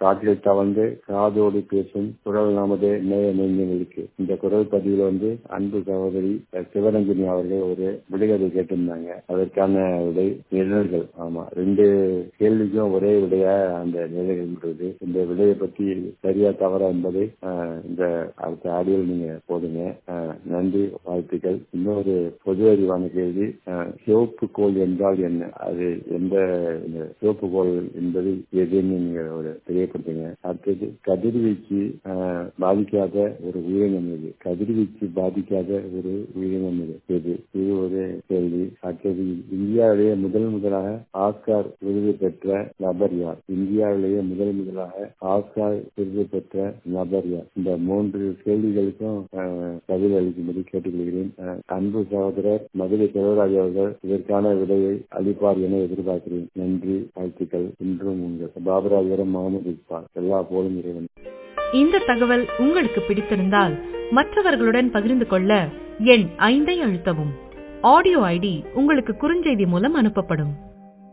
காற்றில் தவழ்ந்து காதோடு பேசும் குரல் நமது நேய நெஞ்சங்களுக்கு இந்த குரல் பதிவில் வந்து அன்பு சகோதரி சிவரஞ்சனி அவர்கள் ஒரு விடுகதை கேட்டிருந்தாங்க அதற்கான விடை நிழல்கள் ஆமா ரெண்டு கேள்விக்கும் ஒரே விடையா அந்த நிழல்கள் இந்த விடையை பத்தி சரியா தவறா என்பதை இந்த அடுத்த ஆடியோவில் நீங்க போடுங்க நன்றி வாழ்த்துக்கள் இன்னொரு பொது அறிவான கேள்வி சிவப்பு கோள் என்றால் என்ன அது எந்த சிவப்பு கோள் என்பது எதுன்னு நீங்க ஒரு தெரியப்படுத்துங்க அடுத்தது கதிர்வீச்சு பாதிக்காத ஒரு உயிரினம் இது கதிர்வீச்சு பாதிக்காத ஒரு உயிரினம் இது எது இது ஒரு கேள்வி அடுத்தது இந்தியாவிலேயே முதல் முதலாக ஆஸ்கார் விருது பெற்ற நபர் யார் இந்தியாவிலேயே முதல் முதலாக ஆஸ்கார் விருது பெற்ற நபர் யார் இந்த மூன்று கேள்விகளுக்கும் பதில் அளிக்கும்படி கேட்டுக்கொள்கிறேன் அன்பு சகோதரர் மதுரை செல்வராஜ் அவர்கள் இதற்கான விடையை அளிப்பார் என எதிர்பார்க்கிறேன் நன்றி வாழ்த்துக்கள் இன்றும் உங்கள் பாபராஜரம் முகமது இக்பால் எல்லா போலும் இறைவன் இந்த தகவல் உங்களுக்கு பிடித்திருந்தால் மற்றவர்களுடன் பகிர்ந்து கொள்ள எண் ஐந்தை அழுத்தவும் ஆடியோ ஐடி உங்களுக்கு குறுஞ்செய்தி மூலம் அனுப்பப்படும்